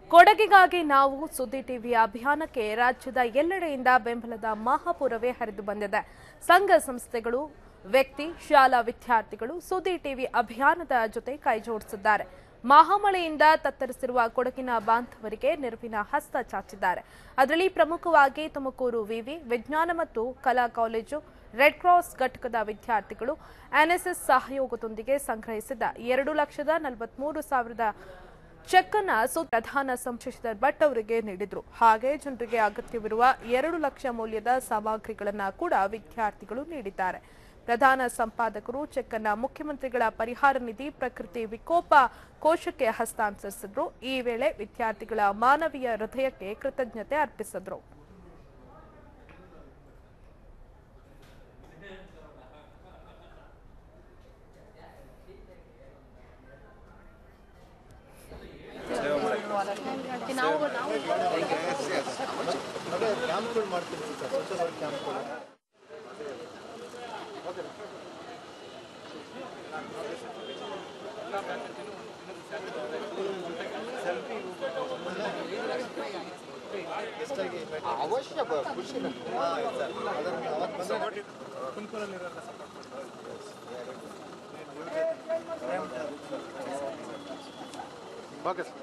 ಕೊಡಗಿಗಾಗಿ ನಾವು ಸುದ್ದಿ ಟಿವಿ ಅಭಿಯಾನಕ್ಕೆ ರಾಜ್ಯದ ಎಲ್ಲೆಡೆಯಿಂದ ಬೆಂಬಲದ ಮಹಾಪೂರವೇ ಹರಿದು ಬಂದಿದೆ ಸಂಘ ಸಂಸ್ಥೆಗಳು ವ್ಯಕ್ತಿ ಶಾಲಾ ವಿದ್ಯಾರ್ಥಿಗಳು ಸುದ್ದಿ ಟಿವಿ ಅಭಿಯಾನದ ಜೊತೆ ಕೈಜೋಡಿಸಿದ್ದಾರೆ ಮಹಾಮಳೆಯಿಂದ ತತ್ತರಿಸಿರುವ ಕೊಡಗಿನ ಬಾಂಧವರಿಗೆ ನೆರವಿನ ಹಸ್ತ ಚಾಚಿದ್ದಾರೆ ಅದರಲ್ಲಿ ಪ್ರಮುಖವಾಗಿ ತುಮಕೂರು ವಿವಿ ವಿಜ್ಞಾನ ಮತ್ತು ಕಲಾ ಕಾಲೇಜು ರೆಡ್ ಕ್ರಾಸ್ ಘಟಕದ ವಿದ್ಯಾರ್ಥಿಗಳು ಎನ್ಎಸ್ಎಸ್ ಸಹಯೋಗದೊಂದಿಗೆ ಸಂಗ್ರಹಿಸಿದ ಎರಡು ಲಕ್ಷದ ನಲವತ್ಮೂರು ಸಾವಿರದ ಚೆಕ್ ಅನ್ನ ಸು ಪ್ರಧಾನ ಸಂಶೋಧರ್ ಭಟ್ ಅವರಿಗೆ ನೀಡಿದ್ರು ಹಾಗೆ ಜನರಿಗೆ ಅಗತ್ಯವಿರುವ ಎರಡು ಲಕ್ಷ ಮೌಲ್ಯದ ಸಾಮಗ್ರಿಗಳನ್ನ ಕೂಡ ವಿದ್ಯಾರ್ಥಿಗಳು ನೀಡಿದ್ದಾರೆ ಪ್ರಧಾನ ಸಂಪಾದಕರು ಚೆಕ್ ಅನ್ನ ಮುಖ್ಯಮಂತ್ರಿಗಳ ಪರಿಹಾರ ನಿಧಿ ಪ್ರಕೃತಿ ವಿಕೋಪ ಕೋಶಕ್ಕೆ ಹಸ್ತಾಂತರಿಸಿದ್ರು ಈ ವೇಳೆ ವಿದ್ಯಾರ್ಥಿಗಳ ಮಾನವೀಯ ಹೃದಯಕ್ಕೆ ಕೃತಜ್ಞತೆ ಅರ್ಪಿಸಿದ್ರು ಅದೇ ಕ್ಯಾಂಪ್ಗಳು ಮಾಡ್ತೀವಿ ಸರ್ ಸೋಷಿಯಲ್ ವರ್ಕ್ ಕ್ಯಾಂಪ್ಗಳು ಎಷ್ಟಾಗಿ ಅವಶ್ಯ ಬ- ಖುಷಿ ನಮ್ಗೆ. ಹಾಂ, ಸರ್. ಅದನ್ನು ಅವತ್ತು ಬಂದ್ರೆ ಓಕೆ ಸರ್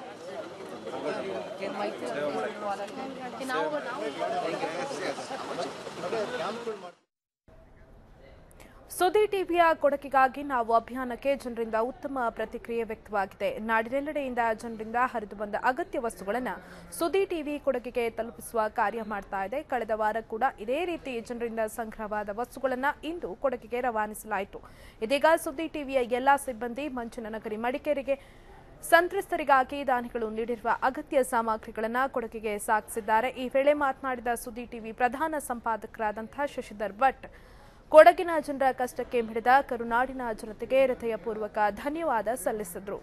ಅದೇ ಕ್ಯಾಂಪ್ಗಳು ಮಾಡ್ತೀವಿ ಸುದ್ದಿ ಟಿವಿಯ ಕೊಡಕಿಗಾಗಿ ನಾವು ಅಭಿಯಾನಕ್ಕೆ ಜನರಿಂದ ಉತ್ತಮ ಪ್ರತಿಕ್ರಿಯೆ ವ್ಯಕ್ತವಾಗಿದೆ ನಾಡಿನೆಲ್ಲೆಡೆಯಿಂದ ಜನರಿಂದ ಹರಿದು ಬಂದ ಅಗತ್ಯ ವಸ್ತುಗಳನ್ನು ಸುದ್ದಿ ಟಿವಿ ಕೊಡಗಿಗೆ ತಲುಪಿಸುವ ಕಾರ್ಯ ಮಾಡ್ತಾ ಇದೆ ಕಳೆದ ವಾರ ಕೂಡ ಇದೇ ರೀತಿ ಜನರಿಂದ ಸಂಗ್ರಹವಾದ ವಸ್ತುಗಳನ್ನು ಇಂದು ಕೊಡಗಿಗೆ ರವಾನಿಸಲಾಯಿತು ಇದೀಗ ಸುದ್ದಿ ಟಿವಿಯ ಎಲ್ಲಾ ಸಿಬ್ಬಂದಿ ಮಂಚನನಗರಿ ಮಡಿಕೇರಿಗೆ ಸಂತ್ರಸ್ತರಿಗಾಗಿ ದಾನಿಗಳು ನೀಡಿರುವ ಅಗತ್ಯ ಸಾಮಗ್ರಿಗಳನ್ನು ಕೊಡಗಿಗೆ ಸಾಗಿಸಿದ್ದಾರೆ ಈ ವೇಳೆ ಮಾತನಾಡಿದ ಸುದ್ದಿ ಟಿವಿ ಪ್ರಧಾನ ಸಂಪಾದಕರಾದಂತಹ ಶಶಿಧರ್ ಭಟ್ ಕೊಡಗಿನ ಜನರ ಕಷ್ಟಕ್ಕೆ ಮಿಡಿದ ಕರುನಾಡಿನ ಜನತೆಗೆ ಹೃದಯಪೂರ್ವಕ ಧನ್ಯವಾದ ಸಲ್ಲಿಸಿದ್ರು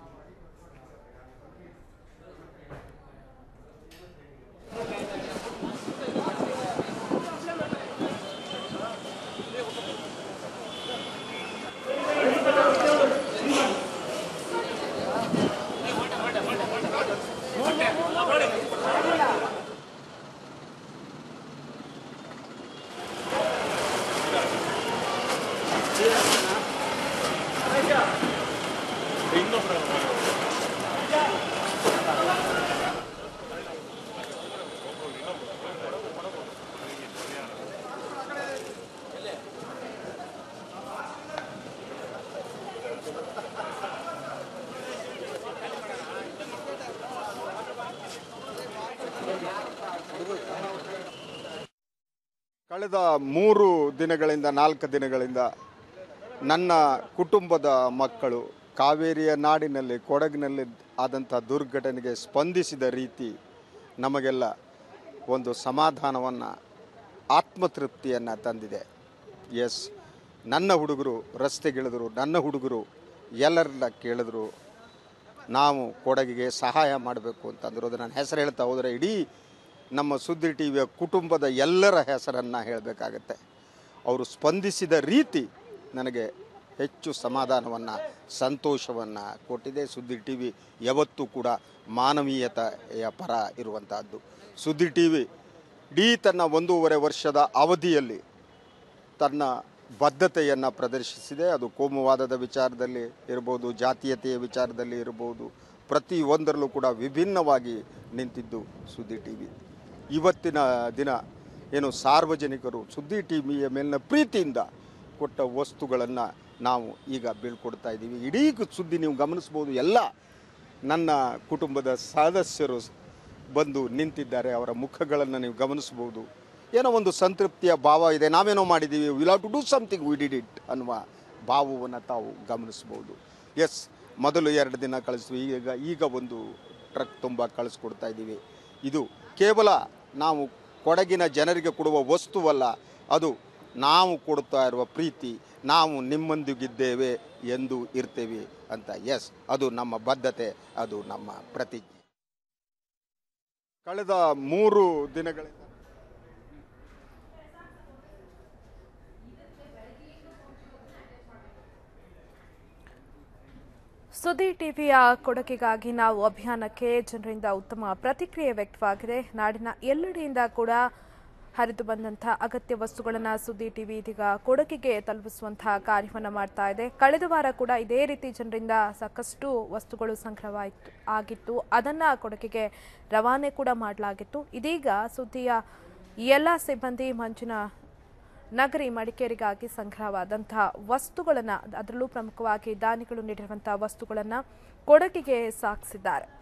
ಕಳೆದ ಮೂರು ದಿನಗಳಿಂದ ನಾಲ್ಕು ದಿನಗಳಿಂದ ನನ್ನ ಕುಟುಂಬದ ಮಕ್ಕಳು ಕಾವೇರಿಯ ನಾಡಿನಲ್ಲಿ ಕೊಡಗಿನಲ್ಲಿ ಆದಂಥ ದುರ್ಘಟನೆಗೆ ಸ್ಪಂದಿಸಿದ ರೀತಿ ನಮಗೆಲ್ಲ ಒಂದು ಸಮಾಧಾನವನ್ನು ಆತ್ಮತೃಪ್ತಿಯನ್ನು ತಂದಿದೆ ಎಸ್ ನನ್ನ ಹುಡುಗರು ರಸ್ತೆಗಿಳಿದ್ರು ನನ್ನ ಹುಡುಗರು ಎಲ್ಲರನ್ನ ಕೇಳಿದ್ರು ನಾವು ಕೊಡಗಿಗೆ ಸಹಾಯ ಮಾಡಬೇಕು ಅಂತಂದ್ರು ಅದು ನನ್ನ ಹೆಸರು ಹೇಳ್ತಾ ಹೋದರೆ ಇಡೀ ನಮ್ಮ ಸುದ್ದಿ ಟಿ ವಿಯ ಕುಟುಂಬದ ಎಲ್ಲರ ಹೆಸರನ್ನು ಹೇಳಬೇಕಾಗತ್ತೆ ಅವರು ಸ್ಪಂದಿಸಿದ ರೀತಿ ನನಗೆ ಹೆಚ್ಚು ಸಮಾಧಾನವನ್ನು ಸಂತೋಷವನ್ನು ಕೊಟ್ಟಿದೆ ಸುದ್ದಿ ಟಿ ವಿ ಯಾವತ್ತೂ ಕೂಡ ಮಾನವೀಯತೆಯ ಪರ ಇರುವಂತಹದ್ದು ಸುದ್ದಿ ಟಿ ವಿ ಇಡೀ ತನ್ನ ಒಂದೂವರೆ ವರ್ಷದ ಅವಧಿಯಲ್ಲಿ ತನ್ನ ಬದ್ಧತೆಯನ್ನು ಪ್ರದರ್ಶಿಸಿದೆ ಅದು ಕೋಮುವಾದದ ವಿಚಾರದಲ್ಲಿ ಇರ್ಬೋದು ಜಾತೀಯತೆಯ ವಿಚಾರದಲ್ಲಿ ಇರ್ಬೋದು ಪ್ರತಿಯೊಂದರಲ್ಲೂ ಕೂಡ ವಿಭಿನ್ನವಾಗಿ ನಿಂತಿದ್ದು ಸುದ್ದಿ ಟಿ ವಿ ಇವತ್ತಿನ ದಿನ ಏನು ಸಾರ್ವಜನಿಕರು ಸುದ್ದಿ ಟಿ ವಿಯ ಮೇಲಿನ ಪ್ರೀತಿಯಿಂದ ಕೊಟ್ಟ ವಸ್ತುಗಳನ್ನು ನಾವು ಈಗ ಬೀಳ್ಕೊಡ್ತಾ ಇದ್ದೀವಿ ಇಡೀ ಸುದ್ದಿ ನೀವು ಗಮನಿಸ್ಬೋದು ಎಲ್ಲ ನನ್ನ ಕುಟುಂಬದ ಸದಸ್ಯರು ಬಂದು ನಿಂತಿದ್ದಾರೆ ಅವರ ಮುಖಗಳನ್ನು ನೀವು ಗಮನಿಸ್ಬೋದು ಏನೋ ಒಂದು ಸಂತೃಪ್ತಿಯ ಭಾವ ಇದೆ ನಾವೇನೋ ಮಾಡಿದ್ದೀವಿ will have to do something we did it ಅನ್ನುವ ಭಾವವನ್ನು ತಾವು ಗಮನಿಸ್ಬೋದು ಎಸ್ ಮೊದಲು ಎರಡು ದಿನ ಕಳಿಸ್ವಿ ಈಗ ಈಗ ಒಂದು ಟ್ರಕ್ ತುಂಬ ಕಳಿಸ್ಕೊಡ್ತಾ ಇದ್ದೀವಿ ಇದು ಕೇವಲ ನಾವು ಕೊಡಗಿನ ಜನರಿಗೆ ಕೊಡುವ ವಸ್ತುವಲ್ಲ ಅದು ನಾವು ಕೊಡ್ತಾ ಇರುವ ಪ್ರೀತಿ ನಾವು ನಿಮ್ಮೊಂದಿಗಿದ್ದೇವೆ ಎಂದು ಇರ್ತೇವೆ ಅಂತ ಎಸ್ ಅದು ನಮ್ಮ ಬದ್ಧತೆ ಅದು ನಮ್ಮ ಪ್ರತಿಜ್ಞೆ ಕಳೆದ ಮೂರು ದಿನಗಳಿಂದ ಸುದ್ದಿ ಟಿವಿಯ ಕೊಡುಗೆಗಾಗಿ ನಾವು ಅಭಿಯಾನಕ್ಕೆ ಜನರಿಂದ ಉತ್ತಮ ಪ್ರತಿಕ್ರಿಯೆ ವ್ಯಕ್ತವಾಗಿದೆ ನಾಡಿನ ಎಲ್ಲೆಡೆಯಿಂದ ಕೂಡ ಹರಿದು ಬಂದಂತಹ ಅಗತ್ಯ ವಸ್ತುಗಳನ್ನು ಸುದ್ದಿ ಟಿವಿ ಇದೀಗ ಕೊಡಗಿಗೆ ತಲುಪಿಸುವಂತಹ ಕಾರ್ಯವನ್ನು ಮಾಡ್ತಾ ಇದೆ ಕಳೆದ ವಾರ ಕೂಡ ಇದೇ ರೀತಿ ಜನರಿಂದ ಸಾಕಷ್ಟು ವಸ್ತುಗಳು ಸಂಗ್ರಹವಾಯಿತು ಆಗಿತ್ತು ಅದನ್ನ ಕೊಡಗಿಗೆ ರವಾನೆ ಕೂಡ ಮಾಡಲಾಗಿತ್ತು ಇದೀಗ ಸುದ್ದಿಯ ಎಲ್ಲ ಸಿಬ್ಬಂದಿ ಮಂಜಿನ ನಗರಿ ಮಡಿಕೇರಿಗಾಗಿ ಸಂಗ್ರಹವಾದಂತಹ ವಸ್ತುಗಳನ್ನು ಅದರಲ್ಲೂ ಪ್ರಮುಖವಾಗಿ ದಾನಿಗಳು ನೀಡಿರುವಂತಹ ವಸ್ತುಗಳನ್ನು ಕೊಡಗಿಗೆ ಸಾಗಿಸಿದ್ದಾರೆ